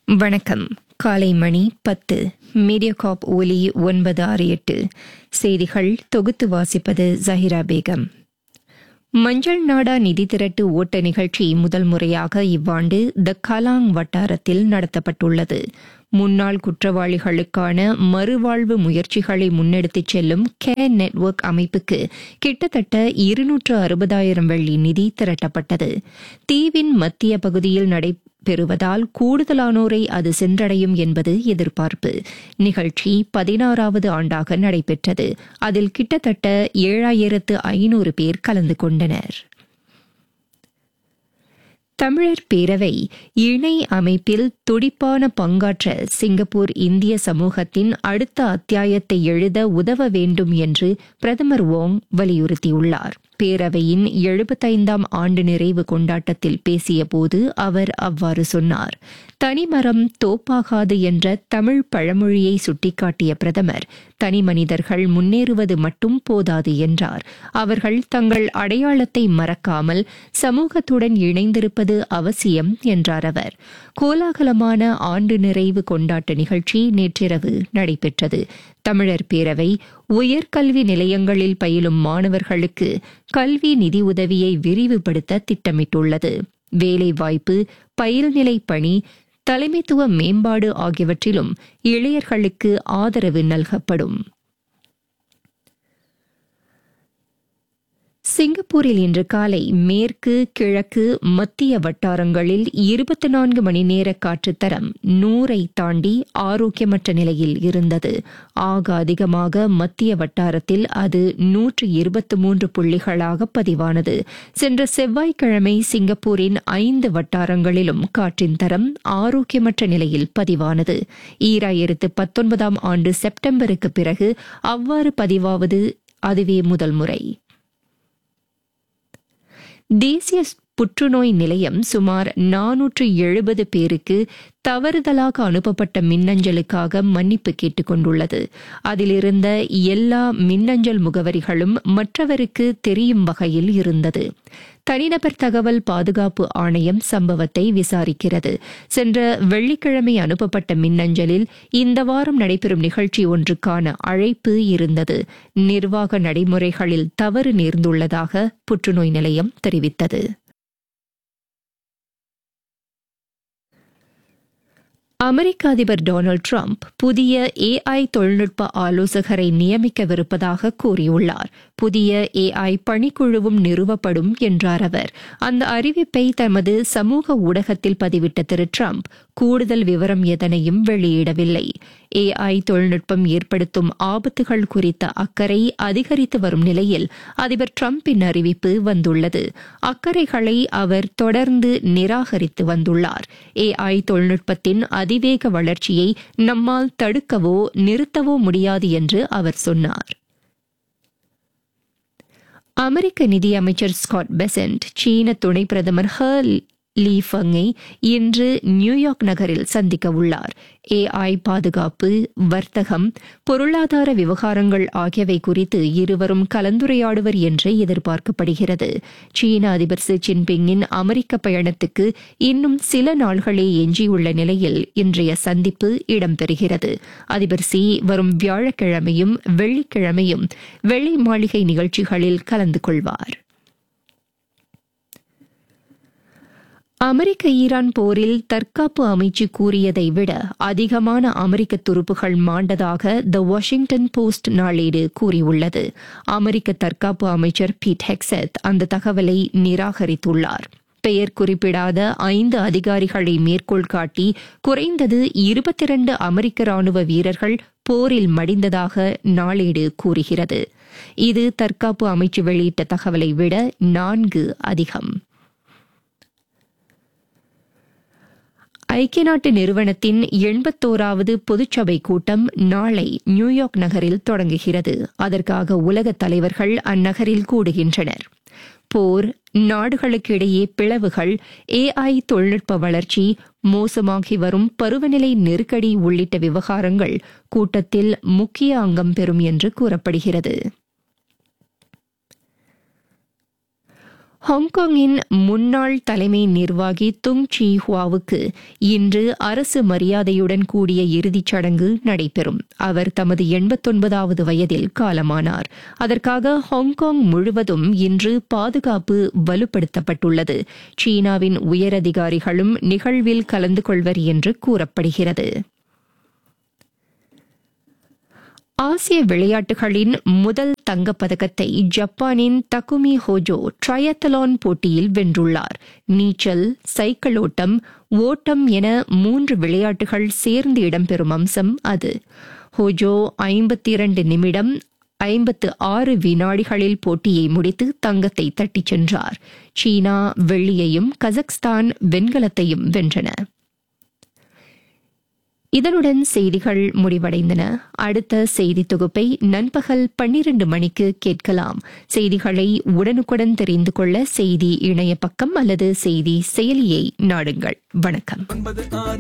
வணக்கம் காலை மணி பத்து மீடியாகாப் ஒலி ஒன்பது ஆறு எட்டு செய்திகள் தொகுத்து வாசிப்பது ஜஹிரா பேகம் மஞ்சள் நாடா நிதி திரட்டு ஓட்ட நிகழ்ச்சி முதல் முறையாக இவ்வாண்டு த கலாங் வட்டாரத்தில் நடத்தப்பட்டுள்ளது முன்னாள் குற்றவாளிகளுக்கான மறுவாழ்வு முயற்சிகளை முன்னெடுத்துச் செல்லும் கேர் நெட்வொர்க் அமைப்புக்கு கிட்டத்தட்ட இருநூற்று அறுபதாயிரம் வெள்ளி நிதி திரட்டப்பட்டது தீவின் மத்திய பகுதியில் நடைபெறுவதால் கூடுதலானோரை அது சென்றடையும் என்பது எதிர்பார்ப்பு நிகழ்ச்சி பதினாறாவது ஆண்டாக நடைபெற்றது அதில் கிட்டத்தட்ட ஏழாயிரத்து ஐநூறு பேர் கலந்து கொண்டனர் தமிழர் பேரவை இணை அமைப்பில் துடிப்பான பங்காற்ற சிங்கப்பூர் இந்திய சமூகத்தின் அடுத்த அத்தியாயத்தை எழுத உதவ வேண்டும் என்று பிரதமர் வோங் வலியுறுத்தியுள்ளார் பேரவையின் எழுபத்தைந்தாம் ஆண்டு நிறைவு கொண்டாட்டத்தில் பேசியபோது அவர் அவ்வாறு சொன்னார் தனிமரம் தோப்பாகாது என்ற தமிழ் பழமொழியை சுட்டிக்காட்டிய பிரதமர் தனி மனிதர்கள் முன்னேறுவது மட்டும் போதாது என்றார் அவர்கள் தங்கள் அடையாளத்தை மறக்காமல் சமூகத்துடன் இணைந்திருப்பது அவசியம் என்றார் அவர் கோலாகலமான ஆண்டு நிறைவு கொண்டாட்ட நிகழ்ச்சி நேற்றிரவு நடைபெற்றது தமிழர் பேரவை உயர்கல்வி நிலையங்களில் பயிலும் மாணவர்களுக்கு கல்வி நிதி உதவியை விரிவுபடுத்த திட்டமிட்டுள்ளது வேலைவாய்ப்பு பயிர்நிலை பணி தலைமைத்துவ மேம்பாடு ஆகியவற்றிலும் இளையர்களுக்கு ஆதரவு நல்கப்படும் சிங்கப்பூரில் இன்று காலை மேற்கு கிழக்கு மத்திய வட்டாரங்களில் இருபத்தி நான்கு மணி நேர காற்றுத்தரம் நூறை தாண்டி ஆரோக்கியமற்ற நிலையில் இருந்தது ஆக அதிகமாக மத்திய வட்டாரத்தில் அது நூற்று இருபத்தி மூன்று புள்ளிகளாக பதிவானது சென்ற செவ்வாய்க்கிழமை சிங்கப்பூரின் ஐந்து வட்டாரங்களிலும் காற்றின் தரம் ஆரோக்கியமற்ற நிலையில் பதிவானது ஈராயிரத்து பத்தொன்பதாம் ஆண்டு செப்டம்பருக்கு பிறகு அவ்வாறு பதிவாவது அதுவே முதல் முறை தேசிய புற்றுநோய் நிலையம் சுமார் நானூற்று எழுபது பேருக்கு தவறுதலாக அனுப்பப்பட்ட மின்னஞ்சலுக்காக மன்னிப்பு கேட்டுக் கொண்டுள்ளது அதிலிருந்த எல்லா மின்னஞ்சல் முகவரிகளும் மற்றவருக்கு தெரியும் வகையில் இருந்தது தனிநபர் தகவல் பாதுகாப்பு ஆணையம் சம்பவத்தை விசாரிக்கிறது சென்ற வெள்ளிக்கிழமை அனுப்பப்பட்ட மின்னஞ்சலில் இந்த வாரம் நடைபெறும் நிகழ்ச்சி ஒன்றுக்கான அழைப்பு இருந்தது நிர்வாக நடைமுறைகளில் தவறு நேர்ந்துள்ளதாக புற்றுநோய் நிலையம் தெரிவித்தது அமெரிக்க அதிபர் டொனால்டு டிரம்ப் புதிய ஏஐ தொழில்நுட்ப ஆலோசகரை நியமிக்கவிருப்பதாக கூறியுள்ளார் புதிய ஏஐ பணிக்குழுவும் நிறுவப்படும் என்றார் அவர் அந்த அறிவிப்பை தமது சமூக ஊடகத்தில் பதிவிட்ட திரு டிரம்ப் கூடுதல் விவரம் எதனையும் வெளியிடவில்லை ஏஐ தொழில்நுட்பம் ஏற்படுத்தும் ஆபத்துகள் குறித்த அக்கறை அதிகரித்து வரும் நிலையில் அதிபர் டிரம்பின் அறிவிப்பு வந்துள்ளது அக்கறைகளை அவர் தொடர்ந்து நிராகரித்து வந்துள்ளார் ஏஐ தொழில்நுட்பத்தின் அதிவேக வளர்ச்சியை நம்மால் தடுக்கவோ நிறுத்தவோ முடியாது என்று அவர் சொன்னார் அமெரிக்க நிதியமைச்சர் ஸ்காட் பெசன்ட் சீன துணை பிரதமர் ஹர் லீ ஃபங்கை இன்று நியூயார்க் நகரில் சந்திக்க உள்ளார் ஏஐ பாதுகாப்பு வர்த்தகம் பொருளாதார விவகாரங்கள் ஆகியவை குறித்து இருவரும் கலந்துரையாடுவர் என்று எதிர்பார்க்கப்படுகிறது சீன அதிபர் சி ஜின்பிங்கின் அமெரிக்க பயணத்துக்கு இன்னும் சில நாள்களே எஞ்சியுள்ள நிலையில் இன்றைய சந்திப்பு இடம்பெறுகிறது அதிபர் சி வரும் வியாழக்கிழமையும் வெள்ளிக்கிழமையும் வெள்ளை மாளிகை நிகழ்ச்சிகளில் கலந்து கொள்வார் அமெரிக்க ஈரான் போரில் தற்காப்பு அமைச்சு கூறியதை விட அதிகமான அமெரிக்க துருப்புகள் மாண்டதாக த வாஷிங்டன் போஸ்ட் நாளேடு கூறியுள்ளது அமெரிக்க தற்காப்பு அமைச்சர் பீட் ஹெக்செத் அந்த தகவலை நிராகரித்துள்ளார் பெயர் குறிப்பிடாத ஐந்து அதிகாரிகளை மேற்கோள் காட்டி குறைந்தது இருபத்தி இரண்டு அமெரிக்க ராணுவ வீரர்கள் போரில் மடிந்ததாக நாளேடு கூறுகிறது இது தற்காப்பு அமைச்சு வெளியிட்ட தகவலை விட நான்கு அதிகம் ஐக்கிய நாட்டு நிறுவனத்தின் எண்பத்தோராவது பொதுச்சபை கூட்டம் நாளை நியூயார்க் நகரில் தொடங்குகிறது அதற்காக உலக தலைவர்கள் அந்நகரில் கூடுகின்றனர் போர் நாடுகளுக்கிடையே பிளவுகள் ஏஐ தொழில்நுட்ப வளர்ச்சி மோசமாகி வரும் பருவநிலை நெருக்கடி உள்ளிட்ட விவகாரங்கள் கூட்டத்தில் முக்கிய அங்கம் பெறும் என்று கூறப்படுகிறது ஹாங்காங்கின் முன்னாள் தலைமை நிர்வாகி துங் சி ஹுவாவுக்கு இன்று அரசு மரியாதையுடன் கூடிய இறுதிச் சடங்கு நடைபெறும் அவர் தமது எண்பத்தொன்பதாவது வயதில் காலமானார் அதற்காக ஹாங்காங் முழுவதும் இன்று பாதுகாப்பு வலுப்படுத்தப்பட்டுள்ளது சீனாவின் உயரதிகாரிகளும் நிகழ்வில் கலந்து கொள்வர் என்று கூறப்படுகிறது ஆசிய விளையாட்டுகளின் முதல் தங்கப்பதக்கத்தை ஜப்பானின் தகுமி ஹோஜோ ட்ரையத்தலான் போட்டியில் வென்றுள்ளார் நீச்சல் சைக்கிள் ஓட்டம் ஓட்டம் என மூன்று விளையாட்டுகள் சேர்ந்து இடம்பெறும் அம்சம் அது ஹோஜோ ஐம்பத்தி இரண்டு நிமிடம் ஐம்பத்து ஆறு வினாடிகளில் போட்டியை முடித்து தங்கத்தை தட்டிச் சென்றார் சீனா வெள்ளியையும் கசக்ஸ்தான் வெண்கலத்தையும் வென்றன இதனுடன் செய்திகள் முடிவடைந்தன அடுத்த செய்தி தொகுப்பை நண்பகல் பன்னிரண்டு மணிக்கு கேட்கலாம் செய்திகளை உடனுக்குடன் தெரிந்து கொள்ள செய்தி இணைய பக்கம் அல்லது செய்தி செயலியை நாடுங்கள் வணக்கம்